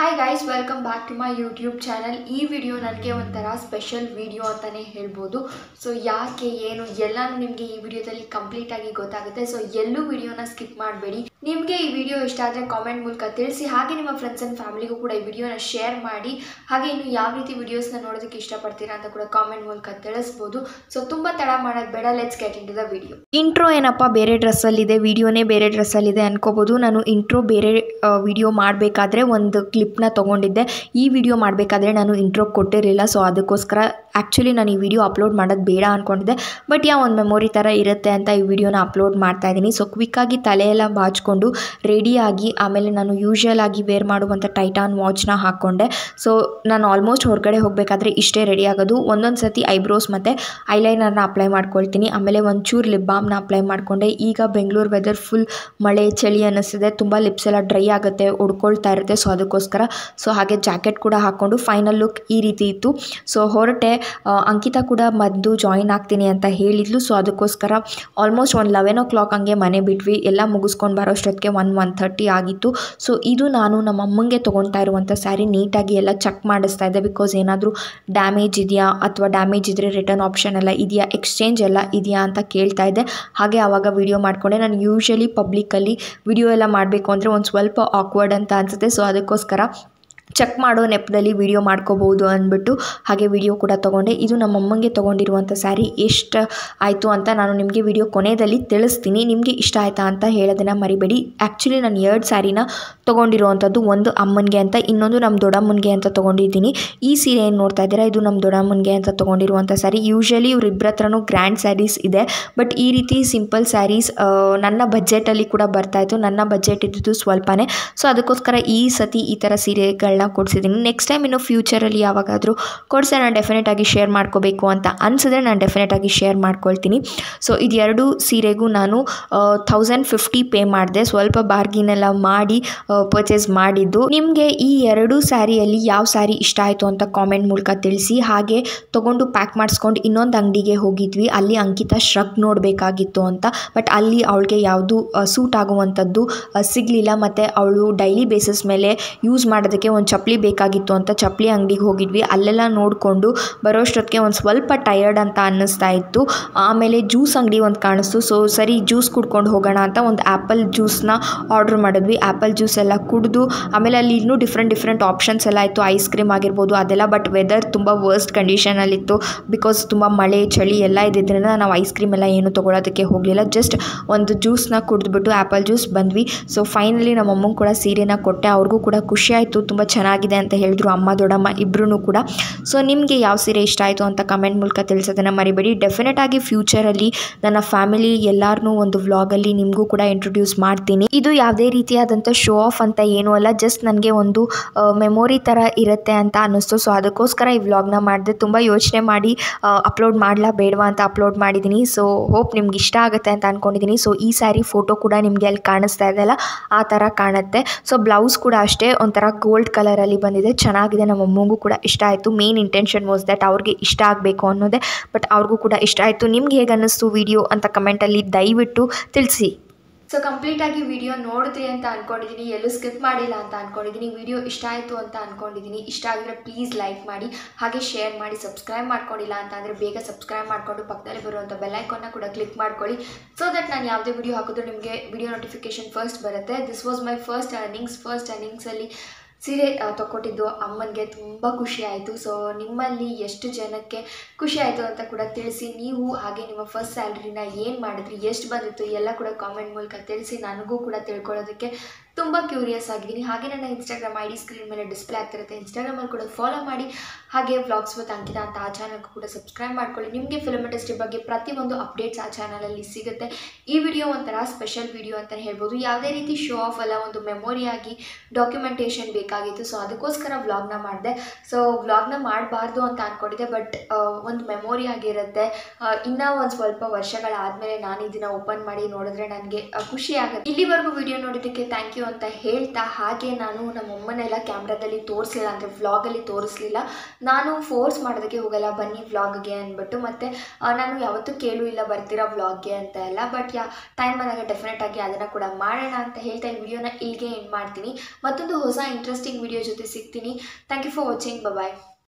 hi guys welcome back to my YouTube channel ಈ video ನನಗೆ ಒಂಥರ ಸ್ಪೆಷಲ್ ವಿಡಿಯೋ ಅಂತಲೇ ಹೇಳ್ಬೋದು ಸೊ ಯಾಕೆ ಏನು ಎಲ್ಲನೂ ನಿಮಗೆ ಈ ವಿಡಿಯೋದಲ್ಲಿ ಕಂಪ್ಲೀಟಾಗಿ ಗೊತ್ತಾಗುತ್ತೆ ಸೊ ಎಲ್ಲೂ ವಿಡಿಯೋನ ಸ್ಕಿಪ್ ಮಾಡಬೇಡಿ ನಿಮಗೆ ಈ ವಿಡಿಯೋ ಇಷ್ಟ ಆದರೆ ಕಾಮೆಂಟ್ ಮೂಲಕ ತಿಳಿಸಿ ಹಾಗೆ ನಿಮ್ಮ ಫ್ರೆಂಡ್ಸ್ ಆ್ಯಂಡ್ ಫ್ಯಾಮಿಲಿಗೂ ಕೂಡ ಈ ವಿಡಿಯೋನ ಶೇರ್ ಮಾಡಿ ಹಾಗೆ ಇನ್ನು ಯಾವ ರೀತಿ ವಿಡಿಯೋಸ್ನ ನೋಡೋದಕ್ಕೆ ಇಷ್ಟಪಡ್ತೀರಾ ಅಂತ ಕೂಡ ಕಾಮೆಂಟ್ ಮೂಲಕ ತಿಳಿಸ್ಬೋದು ಸೊ ತುಂಬ ತಡ ಮಾಡೋದು ಬೇಡ let's get into the video intro ಏನಪ್ಪ ಬೇರೆ ಡ್ರೆಸ್ಸಲ್ಲಿದೆ ವಿಡಿಯೋನೇ ಬೇರೆ ಡ್ರೆಸ್ಸಲ್ಲಿದೆ ಅನ್ಕೋಬೋದು ನಾನು ಇಂಟ್ರೋ ಬೇರೆ ವಿಡಿಯೋ ಮಾಡಬೇಕಾದ್ರೆ ಒಂದು ಕ್ಲಿಪ್ನ ತೊಗೊಂಡಿದ್ದೆ ಈ ವಿಡಿಯೋ ಮಾಡಬೇಕಾದ್ರೆ ನಾನು ಇಂಟ್ರೋ ಕೊಟ್ಟಿರಲಿಲ್ಲ ಸೊ ಅದಕ್ಕೋಸ್ಕರ ಆ್ಯಕ್ಚುಲಿ ನಾನು ಈ ವಿಡಿಯೋ ಅಪ್ಲೋಡ್ ಮಾಡೋದು ಬೇಡ ಅಂದ್ಕೊಂಡಿದ್ದೆ ಬಟ್ ಯಾ ಒಂದು ಮೆಮೊರಿ ಥರ ಇರುತ್ತೆ ಅಂತ ಈ ವಿಡಿಯೋನ ಅಪ್ಲೋಡ್ ಮಾಡ್ತಾ ಇದ್ದೀನಿ ಸೊ ಕ್ವಿಕ್ಕಾಗಿ ತಲೆಯೆಲ್ಲ ಬಾಚ್ಕೊಂಡು ರೆಡಿಯಾಗಿ ಆಮೇಲೆ ನಾನು ಯೂಶ್ವಲ್ ಆಗಿ ವೇರ್ ಮಾಡುವಂಥ ಟೈಟಾನ್ ವಾಚ್ನ ಹಾಕ್ಕೊಂಡೆ ಸೊ ನಾನು ಆಲ್ಮೋಸ್ಟ್ ಹೊರಗಡೆ ಹೋಗಬೇಕಾದ್ರೆ ಇಷ್ಟೇ ರೆಡಿ ಆಗೋದು ಒಂದೊಂದು ಸತಿ ಐಬ್ರೋಸ್ ಮತ್ತು ಐಲೈನರ್ನ ಅಪ್ಲೈ ಮಾಡ್ಕೊಳ್ತೀನಿ ಆಮೇಲೆ ಒಂಚೂರು ಲಿಪ್ ಬಾಮ್ನ ಅಪ್ಲೈ ಮಾಡಿಕೊಂಡೆ ಈಗ ಬೆಂಗಳೂರು ವೆದರ್ ಫುಲ್ ಮಳೆ ಚಳಿ ಅನ್ನಿಸ್ತಿದೆ ತುಂಬ ಲಿಪ್ಸ್ ಎಲ್ಲ ಡ್ರೈ ಆಗುತ್ತೆ ಒಡ್ಕೊಳ್ತಾ ಇರುತ್ತೆ ಸೊ ಅದಕ್ಕೋಸ್ಕರ ಸೊ ಹಾಗೆ ಜಾಕೆಟ್ ಕೂಡ ಹಾಕ್ಕೊಂಡು ಫೈನಲ್ ಲುಕ್ ಈ ರೀತಿ ಇತ್ತು ಸೊ ಹೊರಟೆ ಆ, ಅಂಕಿತಾ ಕೂಡ ಮದ್ದು ಜಾಯಿನ್ ಆಗ್ತೀನಿ ಅಂತ ಹೇಳಿದ್ಲು ಸೊ ಅದಕ್ಕೋಸ್ಕರ ಆಲ್ಮೋಸ್ಟ್ ಒಂದು ಲೆವೆನ್ ಓ ಕ್ಲಾಕ್ ಹಂಗೆ ಮನೆ ಬಿಟ್ವಿ ಎಲ್ಲ ಮುಗಿಸ್ಕೊಂಡು ಬರೋಷ್ಟೊತ್ತಿಗೆ ಒನ್ ಒನ್ ಥರ್ಟಿ ಆಗಿತ್ತು ಸೊ ಇದು ನಾನು ನಮ್ಮ ಅಮ್ಮಂಗೆ ತೊಗೊಳ್ತಾ ಇರುವಂಥ ಸ್ಯಾರಿ ನೀಟಾಗಿ ಎಲ್ಲ ಚೆಕ್ ಮಾಡಿಸ್ತಾ ಇದ್ದೆ ಬಿಕಾಸ್ ಏನಾದರೂ ಡ್ಯಾಮೇಜ್ ಇದೆಯಾ ಅಥವಾ ಡ್ಯಾಮೇಜ್ ಇದ್ದರೆ ರಿಟರ್ನ್ ಆಪ್ಷನ್ ಎಲ್ಲ ಇದೆಯಾ ಎಕ್ಸ್ಚೇಂಜ್ ಎಲ್ಲ ಇದೆಯಾ ಅಂತ ಕೇಳ್ತಾ ಇದ್ದೆ ಹಾಗೆ ಆವಾಗ ವಿಡಿಯೋ ಮಾಡಿಕೊಂಡೆ ನಾನು ಯೂಶ್ವಲಿ ಪಬ್ಲಿಕ್ಕಲ್ಲಿ ವಿಡಿಯೋ ಎಲ್ಲ ಮಾಡಬೇಕು ಅಂದರೆ ಒಂದು ಸ್ವಲ್ಪ ಆಕ್ವರ್ಡ್ ಅಂತ ಅನಿಸುತ್ತೆ ಸೊ ಅದಕ್ಕೋಸ್ಕರ ಚೆಕ್ ಮಾಡೋ ನೆಪದಲ್ಲಿ ವಿಡಿಯೋ ಮಾಡ್ಕೋಬೋದು ಅಂದ್ಬಿಟ್ಟು ಹಾಗೆ ವಿಡಿಯೋ ಕೂಡ ತೊಗೊಂಡೆ ಇದು ನಮ್ಮ ಅಮ್ಮಂಗೆ ತೊಗೊಂಡಿರುವಂಥ ಸ್ಯಾರಿ ಎಷ್ಟು ಆಯಿತು ಅಂತ ನಾನು ನಿಮಗೆ ವಿಡಿಯೋ ಕೊನೆಯಲ್ಲಿ ತಿಳಿಸ್ತೀನಿ ನಿಮಗೆ ಇಷ್ಟ ಆಯಿತಾ ಅಂತ ಹೇಳೋದನ್ನು ಮರಿಬೇಡಿ ಆ್ಯಕ್ಚುಲಿ ನಾನು ಎರಡು ಸ್ಯಾರಿನ ತೊಗೊಂಡಿರುವಂಥದ್ದು ಒಂದು ಅಮ್ಮನಿಗೆ ಅಂತ ಇನ್ನೊಂದು ನಮ್ಮ ದೊಡ್ಡಮ್ಮನಿಗೆ ಅಂತ ತೊಗೊಂಡಿದ್ದೀನಿ ಈ ಸೀರೆ ಏನು ನೋಡ್ತಾ ಇದ್ದೀರಾ ಇದು ನಮ್ಮ ದೊಡ್ಡಮ್ಮನಿಗೆ ಅಂತ ತೊಗೊಂಡಿರುವಂಥ ಸ್ಯಾರಿ ಯೂಶ್ವಲಿ ಇವ್ರಿಬ್ಬರ ಹತ್ರನೂ ಗ್ರ್ಯಾಂಡ್ ಸ್ಯಾರೀಸ್ ಇದೆ ಬಟ್ ಈ ರೀತಿ ಸಿಂಪಲ್ ಸ್ಯಾರೀಸ್ ನನ್ನ ಬಜೆಟಲ್ಲಿ ಕೂಡ ಬರ್ತಾಯಿತ್ತು ನನ್ನ ಬಜೆಟ್ ಇದ್ದಿದ್ದು ಸ್ವಲ್ಪನೇ ಸೊ ಅದಕ್ಕೋಸ್ಕರ ಈ ಸತಿ ಈ ಥರ ಸೀರೆಗಳನ್ನ ಕೊಡಿಸಿದ್ದೀನಿ ನೆಕ್ಸ್ಟ್ ಟೈಮ್ ಇನ್ನು ಫ್ಯೂಚರಲ್ಲಿ ಯಾವಾಗಾದರೂ ಕೊಡಿಸಿ ನಾನು ಡೆಫಿನೆಟಾಗಿ ಶೇರ್ ಮಾಡ್ಕೋಬೇಕು ಅಂತ ಅನಿಸಿದ್ರೆ ನಾನು ಡೆಫಿನೆಟಾಗಿ ಶೇರ್ ಮಾಡ್ಕೊಳ್ತೀನಿ ಸೊ ಇದೆರಡು ಸೀರೆಗೂ ನಾನು ಥೌಸಂಡ್ ಫಿಫ್ಟಿ ಪೇ ಮಾಡಿದೆ ಸ್ವಲ್ಪ ಬಾರ್ಗಿನ್ ಎಲ್ಲ ಮಾಡಿ ಪರ್ಚೇಸ್ ಮಾಡಿದ್ದು ನಿಮಗೆ ಈ ಎರಡು ಸ್ಯಾರಿಯಲ್ಲಿ ಯಾವ ಸ್ಯಾರಿ ಇಷ್ಟ ಆಯಿತು ಅಂತ ಕಾಮೆಂಟ್ ಮೂಲಕ ತಿಳಿಸಿ ಹಾಗೆ ತೊಗೊಂಡು ಪ್ಯಾಕ್ ಮಾಡಿಸ್ಕೊಂಡು ಇನ್ನೊಂದು ಅಂಗಡಿಗೆ ಹೋಗಿದ್ವಿ ಅಲ್ಲಿ ಅಂಕಿತಾ ಶ್ರಗ್ ನೋಡಬೇಕಾಗಿತ್ತು ಅಂತ ಬಟ್ ಅಲ್ಲಿ ಅವಳಿಗೆ ಯಾವುದು ಸೂಟ್ ಆಗುವಂಥದ್ದು ಸಿಗಲಿಲ್ಲ ಮತ್ತು ಅವಳು ಡೈಲಿ ಬೇಸಿಸ್ ಮೇಲೆ ಯೂಸ್ ಮಾಡೋದಕ್ಕೆ ಒಂದು ಚಪ್ಪಲಿ ಬೇಕಾಗಿತ್ತು ಅಂತ ಚಪ್ಪಲಿ ಅಂಗಡಿಗೆ ಹೋಗಿದ್ವಿ ಅಲ್ಲೆಲ್ಲ ನೋಡಿಕೊಂಡು ಬರೋಷ್ಟೊತ್ತಿಗೆ ಒಂದು ಸ್ವಲ್ಪ ಟಯರ್ಡ್ ಅಂತ ಅನ್ನಿಸ್ತಾ ಇತ್ತು ಆಮೇಲೆ ಜ್ಯೂಸ್ ಅಂಗಡಿ ಒಂದು ಕಾಣಿಸ್ತು ಸೊ ಸರಿ ಜ್ಯೂಸ್ ಕುಡ್ಕೊಂಡು ಹೋಗೋಣ ಅಂತ ಒಂದು ಆ್ಯಪಲ್ ಜ್ಯೂಸ್ನ ಆರ್ಡ್ರ್ ಮಾಡಿದ್ವಿ ಆ್ಯಪಲ್ ಜ್ಯೂಸ್ ಎಲ್ಲ ಕುಡಿದು ಆಮೇಲೆ ಅಲ್ಲಿ ಇನ್ನೂ ಡಿಫ್ರೆಂಟ್ ಡಿಫ್ರೆಂಟ್ ಆಪ್ಷನ್ಸ್ ಎಲ್ಲ ಇತ್ತು ಐಸ್ ಕ್ರೀಮ್ ಆಗಿರ್ಬೋದು ಅದೆಲ್ಲ ಬಟ್ ವೆದರ್ ತುಂಬ ವರ್ಸ್ಟ್ ಕಂಡೀಷನಲ್ಲಿತ್ತು ಬಿಕಾಸ್ ತುಂಬ ಮಳೆ ಚಳಿ ಎಲ್ಲ ಇದ್ದಿದ್ದರಿಂದ ನಾವು ಐಸ್ ಕ್ರೀಮ್ ಎಲ್ಲ ಏನು ತೊಗೊಳೋದಕ್ಕೆ ಹೋಗಲಿಲ್ಲ ಜಸ್ಟ್ ಒಂದು ಜ್ಯೂಸ್ನ ಕುಡಿದ್ಬಿಟ್ಟು ಆ್ಯಪಲ್ ಜ್ಯೂಸ್ ಬಂದ್ವಿ ಸೊ ಫೈನಲಿ ನಮ್ಮ ಅಮ್ಮಂಗೆ ಕೂಡ ಸೀರೆನ ಕೊಟ್ಟೆ ಅವ್ರಿಗೂ ಕೂಡ ಖುಷಿ ಆಯಿತು ತುಂಬ ಚೆನ್ನಾಗಿದೆ ಅಂತ ಹೇಳಿದ್ರು ಅಮ್ಮ ದೊಡ್ಡಮ್ಮ ಇಬ್ಬರೂ ಕೂಡ ಸೊ ನಿಮಗೆ ಯಾವ ಸೀರೆ ಇಷ್ಟ ಆಯಿತು ಅಂತ ಕಮೆಂಟ್ ಮೂಲಕ ತಿಳಿಸೋದನ್ನು ಮರಿಬೇಡಿ ಡೆಫಿನೆಟ್ ಆಗಿ ಫ್ಯೂಚರಲ್ಲಿ ನನ್ನ ಫ್ಯಾಮಿಲಿ ಎಲ್ಲರನ್ನೂ ಒಂದು ವ್ಲಾಗಲ್ಲಿ ನಿಮಗೂ ಕೂಡ ಇಂಟ್ರೊಡ್ಯೂಸ್ ಮಾಡ್ತೀನಿ ಇದು ಯಾವುದೇ ರೀತಿಯಾದಂಥ ಶೋ ಆಫ್ ಅಂತ ಏನೂ ಅಲ್ಲ ಜಸ್ಟ್ ನನಗೆ ಒಂದು ಮೆಮೊರಿ ಥರ ಇರುತ್ತೆ ಅಂತ ಅನ್ನಿಸ್ತು ಸೊ ಅದಕ್ಕೋಸ್ಕರ ಈ ವ್ಲಾಗ್ನ ಮಾಡಿದೆ ತುಂಬ ಯೋಚನೆ ಮಾಡಿ ಅಪ್ಲೋಡ್ ಮಾಡಲಾ ಬೇಡವಾ ಅಂತ ಅಪ್ಲೋಡ್ ಮಾಡಿದ್ದೀನಿ ಸೊ ಹೋಪ್ ನಿಮ್ಗೆ ಇಷ್ಟ ಆಗುತ್ತೆ ಅಂತ ಅಂದ್ಕೊಂಡಿದ್ದೀನಿ ಸೊ ಈ ಸ್ಯಾರಿ ಫೋಟೋ ಕೂಡ ನಿಮಗೆ ಅಲ್ಲಿ ಕಾಣಿಸ್ತಾ ಇದೆಯಲ್ಲ ಆ ಥರ ಕಾಣುತ್ತೆ ಸೊ ಬ್ಲೌಸ್ ಕೂಡ ಅಷ್ಟೇ ಒಂಥರ ಗೋಲ್ಡ್ ಕಲರಲ್ಲಿ ಬಂದಿದೆ ಚೆನ್ನಾಗಿದೆ ನಮ್ಮ ಅಮ್ಮಂಗೂ ಕೂಡ ಇಷ್ಟ ಆಯಿತು ಮೇನ್ ಇಂಟೆನ್ಷನ್ ವಾಸ್ ದಟ್ ಅವ್ರಿಗೆ ಇಷ್ಟ ಆಗಬೇಕು ಅನ್ನೋದೇ ಬಟ್ ಅವ್ರಿಗೂ ಕೂಡ ಇಷ್ಟ ಆಯಿತು ನಿಮ್ಗೆ ಹೇಗೆ ಅನ್ನಿಸ್ತು ವಿಡಿಯೋ ಅಂತ ಕಮೆಂಟಲ್ಲಿ ದಯವಿಟ್ಟು ತಿಳಿಸಿ ಸೊ ಕಂಪ್ಲೀಟಾಗಿ ವಿಡಿಯೋ ನೋಡಿದ್ರಿ ಅಂತ ಅಂದ್ಕೊಂಡಿದ್ದೀನಿ ಎಲ್ಲೂ ಸ್ಕಿಪ್ ಮಾಡಿಲ್ಲ ಅಂತ ಅಂದ್ಕೊಂಡಿದ್ದೀನಿ ವಿಡಿಯೋ ಇಷ್ಟ ಆಯಿತು ಅಂತ ಅಂದ್ಕೊಂಡಿದ್ದೀನಿ ಇಷ್ಟ ಆಗಿದ್ರೆ ಪ್ಲೀಸ್ ಲೈಕ್ ಮಾಡಿ ಹಾಗೆ ಶೇರ್ ಮಾಡಿ ಸಬ್ಸ್ಕ್ರೈಬ್ ಮಾಡ್ಕೊಂಡಿಲ್ಲ ಅಂತ ಅಂದರೆ ಬೇಗ ಸಬ್ಸ್ಕ್ರೈಬ್ ಮಾಡಿಕೊಂಡು ಪಕ್ಕದಲ್ಲಿ ಬರುವಂಥ ಬೆಲ್ಲೈಕನ್ನ ಕೂಡ ಕ್ಲಿಕ್ ಮಾಡ್ಕೊಳ್ಳಿ ಸೊ ದಟ್ ನಾನು ಯಾವುದೇ ವಿಡಿಯೋ ಹಾಕಿದ್ರು ನಿಮಗೆ ವಿಡಿಯೋ ನೋಟಿಫಿಕೇಶನ್ ಫಸ್ಟ್ ಬರುತ್ತೆ this was my first earnings first ಅರ್ನಿಂಗ್ಸಲ್ಲಿ ಸೀರೆ ಆ, ತಗೊಟ್ಟಿದ್ದು ಅಮ್ಮನಿಗೆ ತುಂಬ ಖುಷಿ ಆಯಿತು ಸೊ ನಿಮ್ಮಲ್ಲಿ ಎಷ್ಟು ಜನಕ್ಕೆ ಖುಷಿ ಆಯಿತು ಅಂತ ಕೂಡ ತಿಳಿಸಿ ನೀವು ಹಾಗೆ ನಿಮ್ಮ ಫಸ್ಟ್ ಸ್ಯಾಲ್ರಿನ ಏನು ಮಾಡಿದ್ರಿ ಎಷ್ಟು ಬಂದಿತ್ತು ಎಲ್ಲ ಕೂಡ ಕಾಮೆಂಟ್ ಮೂಲಕ ತಿಳಿಸಿ ನನಗೂ ಕೂಡ ತಿಳ್ಕೊಳ್ಳೋದಕ್ಕೆ ತುಂಬ ಕ್ಯೂರಿಯಸ್ ಆಗಿದ್ದೀನಿ ಹಾಗೆ ನನ್ನ ಇನ್ಸ್ಟಾಗ್ರಾಮ್ ಐ ಡಿ ಸ್ಕ್ರೀನ್ ಮೇಲೆ ಡಿಸ್ಪ್ಲೇ ಆಗ್ತಿರುತ್ತೆ ಇನ್ಸ್ಟಾಗ್ರಾಮಲ್ಲಿ ಕೂಡ ಫಾಲೋ ಮಾಡಿ ಹಾಗೆ ವ್ಲಾಗ್ಸ್ ವಿತ್ ಅಂಕಿತ ಅಂತ ಆ ಚಾನಲ್ಗೂ ಕೂಡ ಸಬ್ಸ್ಕ್ರೈಬ್ ಮಾಡ್ಕೊಳ್ಳಿ ನಿಮಗೆ ಫಿಲ್ಮ್ ಇಂಡಸ್ಟ್ರಿ ಬಗ್ಗೆ ಪ್ರತಿಯೊಂದು ಅಪ್ಡೇಟ್ಸ್ ಆ ಚಾನಲಲ್ಲಿ ಸಿಗುತ್ತೆ ಈ ವಿಡಿಯೋ ಒಂಥರ ಸ್ಪೆಷಲ್ ವಿಡಿಯೋ ಅಂತಲೇ ಹೇಳ್ಬೋದು ಯಾವುದೇ ರೀತಿ ಶೋ ಆಫ್ ಅಲ್ಲ ಒಂದು ಮೆಮೊರಿಯಾಗಿ ಡಾಕ್ಯುಮೆಂಟೇಷನ್ ಬೇಕಾಗಿತ್ತು ಸೊ ಅದಕ್ಕೋಸ್ಕರ ವ್ಲಾಗ್ನ ಮಾಡಿದೆ ಸೊ ವ್ಲಾಗ್ನ ಮಾಡಬಾರ್ದು ಅಂತ ಅಂದ್ಕೊಂಡಿದ್ದೆ ಬಟ್ ಒಂದು ಮೆಮೊರಿ ಆಗಿರುತ್ತೆ ಇನ್ನೂ ಒಂದು ಸ್ವಲ್ಪ ವರ್ಷಗಳಾದಮೇಲೆ ನಾನು ಇದನ್ನು ಓಪನ್ ಮಾಡಿ ನೋಡಿದ್ರೆ ನನಗೆ ಖುಷಿ ಆಗುತ್ತೆ ಇಲ್ಲಿವರೆಗೂ ವಿಡಿಯೋ ನೋಡಿದ್ದಕ್ಕೆ ಥ್ಯಾಂಕ್ ಯು ಅಂತ ಹೇಳ್ತಾ ಹಾಗೆ ನಾನು ನಮ್ಮಮ್ಮನೆಲ್ಲ ಕ್ಯಾಮ್ರಾದಲ್ಲಿ ತೋರಿಸಲಿಲ್ಲ ಅಂದರೆ ವ್ಲಾಗಲ್ಲಿ ತೋರಿಸ್ಲಿಲ್ಲ ನಾನು ಫೋರ್ಸ್ ಮಾಡೋದಕ್ಕೆ ಹೋಗಲ್ಲ ಬನ್ನಿ ವ್ಲಾಗ್ಗೆ ಅಂದ್ಬಿಟ್ಟು ಮತ್ತು ನಾನು ಯಾವತ್ತೂ ಕೇಳು ಇಲ್ಲ ಬರ್ತೀರಾ ವ್ಲಾಗ್ಗೆ ಅಂತ ಎಲ್ಲ ಬಟ್ ಯಾ ಟೈಮ್ ಬಂದಾಗ ಡೆಫಿನೆಟ್ ಆಗಿ ಅದನ್ನು ಕೂಡ ಮಾಡೋಣ ಅಂತ ಹೇಳ್ತಾ ಈ ವಿಡಿಯೋನ ಇಲ್ಲಿಗೆ ಎಂಡ್ ಮಾಡ್ತೀನಿ ಮತ್ತೊಂದು ಹೊಸ ಇಂಟ್ರೆಸ್ಟಿಂಗ್ ವಿಡಿಯೋ ಜೊತೆ ಸಿಗ್ತೀನಿ thank you for watching bye